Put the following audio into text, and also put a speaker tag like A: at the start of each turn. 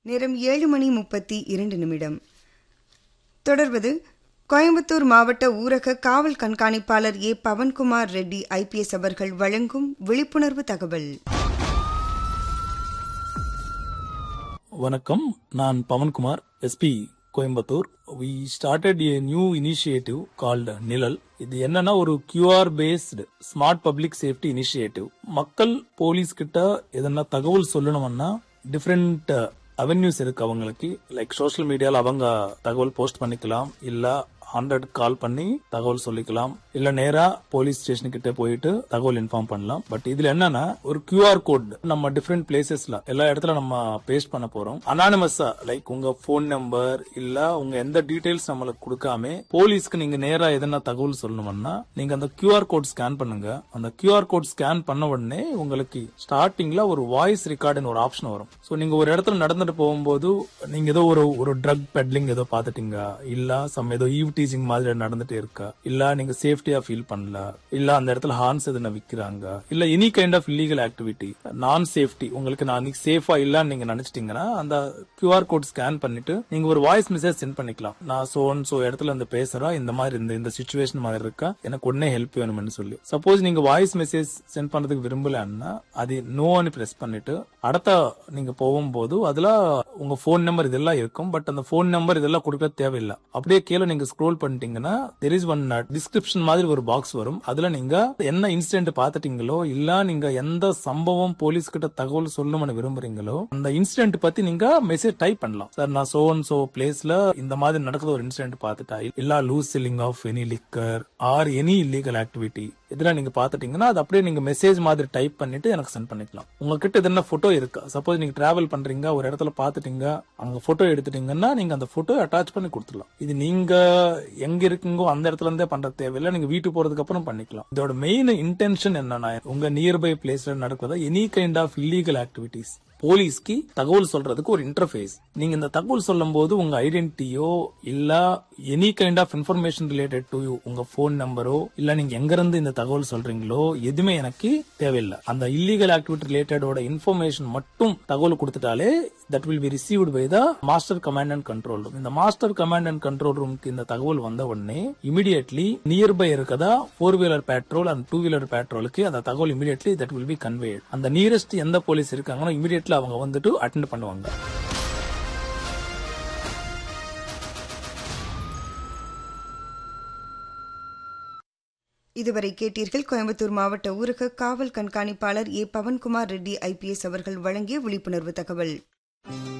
A: நேரம் ஏழு மணி முப்பத்தி இரண்டு நிமிடம் தொடர்வது கோயம்புத்தூர் மாவட்ட ஊரக காவல் கண்காணிப்பாளர் ஏ பவன்குமார் ரெட்டி ஐபிஎஸ் அவர்கள் வழங்கும் விழிப்புணர்வு தகவல்
B: வணக்கம் நான் Pavankumar SP Coimbatore we started a new initiative called Nizhal இது என்னன்னா ஒரு QR based smart public safety initiative மக்கள் போலீஸ் கிட்ட எதனா தகவல் சொல்லணும்னா டிஃப்ரெண்ட் அவென்யூஸ் இருக்கு அவங்களுக்கு லைக் சோஷியல் மீடியால அவங்க தகவல் போஸ்ட் பண்ணிக்கலாம் இல்ல ஹண்ட்ரட் கால் பண்ணி தகவல் சொல்லிக்கலாம் இல்ல நேரா போலீஸ் ஸ்டேஷன் கிட்ட போயிட்டு தகவல் இன்ஃபார்ம் பண்ணலாம் பட் இதுல என்னன்னா ஒரு கியூஆர் கோட் நம்ம டிஃப்ரெண்ட் பிளேசஸ்ல எல்லா இடத்துல நம்ம பேஸ்ட் பண்ண போறோம் அனானிமஸா லைக் உங்க போன் நம்பர் இல்ல உங்க எந்த டீடைல்ஸ் நம்மளுக்கு கொடுக்காம போலீஸ்க்கு நீங்க நேரா எதனா தகவல் சொல்லணும்னா நீங்க அந்த கியூஆர் கோட் ஸ்கேன் பண்ணுங்க அந்த கியூஆர் கோட் ஸ்கேன் பண்ண உடனே உங்களுக்கு ஸ்டார்டிங்ல ஒரு வாய்ஸ் ரெக்கார்டுன்னு ஒரு ஆப்ஷன் வரும் சோ நீங்க ஒரு இடத்துல நடந்துட்டு போகும்போது நீங்க ஏதோ ஒரு ஒரு ட்ரக் பெட்லிங் ஏதோ பாத்துட்டீங்க இல்ல சம் ஏதோ ஈவ் டீசிங் மாதிரி நடந்துட்டு இருக்கா இல்ல நீங்க சேஃப்டியா ஃபீல் பண்ணல இல்ல அந்த இடத்துல ஹார்ன்ஸ் எதுனா விக்கிறாங்க இல்ல any kind of illegal activity நான் சேஃப்டி உங்களுக்கு நான் சேஃபா இல்லன்னு நீங்க நினைச்சிட்டீங்கன்னா அந்த கியூஆர் கோட் ஸ்கேன் பண்ணிட்டு நீங்க ஒரு வாய்ஸ் மெசேஜ் சென்ட் பண்ணிக்கலாம் நான் சோன் சோ இடத்துல இருந்து பேசுறேன் இந்த மாதிரி இந்த இந்த சுச்சுவேஷன் மாதிரி இருக்கா எனக்கு உடனே ஹெல்ப் வேணும்னு சொல்லி சப்போஸ் நீங்க வாய்ஸ் மெசேஜ் சென்ட் பண்றதுக்கு விரும்பலன்னா அது நோன்னு பிரஸ் பண்ணிட்டு அடுத்த நீங்க போகும்போது அதுல உங்க போன் நம்பர் இதெல்லாம் இருக்கும் பட் அந்த போன் நம்பர் இதெல்லாம் கொடுக்க தேவையில்லை அப்படியே கீழே நீங்க ஸ்க்ரோல் பண்ணிட்டீங்கன்னா தெர் இஸ் ஒன் டிஸ்கிரிப்ஷன் மாதிரி ஒரு பாக்ஸ் வரும் அதுல நீங்க என்ன இன்சிடென்ட் பாத்துட்டீங்களோ இல்ல நீங்க எந்த சம்பவம் போலீஸ் கிட்ட தகவல் சொல்லணும்னு விரும்புறீங்களோ அந்த இன்சிடென்ட் பத்தி நீங்க மெசேஜ் டைப் பண்ணலாம் சார் நான் சோ அண்ட் சோ பிளேஸ்ல இந்த மாதிரி நடக்குது ஒரு இன்சிடென்ட் பார்த்துட்டா இல்ல loose selling of any liquor or any illegal activity இதெல்லாம் நீங்க பாத்துட்டீங்கன்னா அது அப்படியே நீங்க மெசேஜ் மாதிரி டைப் பண்ணிட்டு எனக்கு சென்ட் பண்ணிக்கலாம் உங்ககிட்ட இது என்ன போட்டோ இருக்கா சப்போஸ் நீங்க டிராவல் பண்றீங்க ஒரு இடத்துல பாத்துட்டீங்க அங்க போட்டோ எடுத்துட்டீங்கன்னா நீங்க அந்த போட்டோ அட்டாச் பண்ணி கொடுத்துடலாம் இது நீங்க எங்க இருக்கீங்கோ அந்த இடத்துல இருந்தே பண்ற தேவையில்லை நீங்க வீட்டுக்கு போறதுக்கு அப்புறம் பண்ணிக்கலாம் இதோட மெயின் இன்டென்ஷன் என்னன்னா உங்க நியர்பை பிளேஸ்ல நடக்கிறதா any kind of illegal activities போலீஸ்க்கு தகவல் சொல்றதுக்கு ஒரு இன்டர்ஃபேஸ் நீங்க இந்த தகவல் சொல்லும் போது உங்க ஐடென்டிட்டியோ இல்ல any kind of information related to you உங்க போன் நம்பரோ இல்ல நீங்க எங்க இருந்து இந்த தகவல் சொல்றீங்களோ எதுவுமே எனக்கு தேவையில்லை அந்த இல்லீகல் ஆக்டிவிட்டி ரிலேட்டடோட இன்ஃபர்மேஷன் மட்டும் தகவல் கொடுத்துட்டாலே that will be received by the master command and control room இந்த மாஸ்டர் கமாண்ட் அண்ட் கண்ட்ரோல் ரூமுக்கு இந்த தகவல் வந்த உடனே இமிடியட்லி நியர்பை இருக்கதா four wheeler patrol and two wheeler பேட்ரோலுக்கு அந்த தகவல் immediately that will be conveyed அந்த நியரஸ்ட் எந்த போலீஸ் இருக்காங்களோ இமிடியட்லி அவங்க வந்துட்டு அட்டென்ட் பண்ணுவாங்க
A: இதுவரை கேட்டீர்கள் கோயம்புத்தூர் மாவட்ட ஊரக காவல் கண்காணிப்பாளர் ஏ பவன்குமார் ரெட்டி ஐபிஎஸ் அவர்கள் வழங்கிய விழிப்புணர்வு தகவல்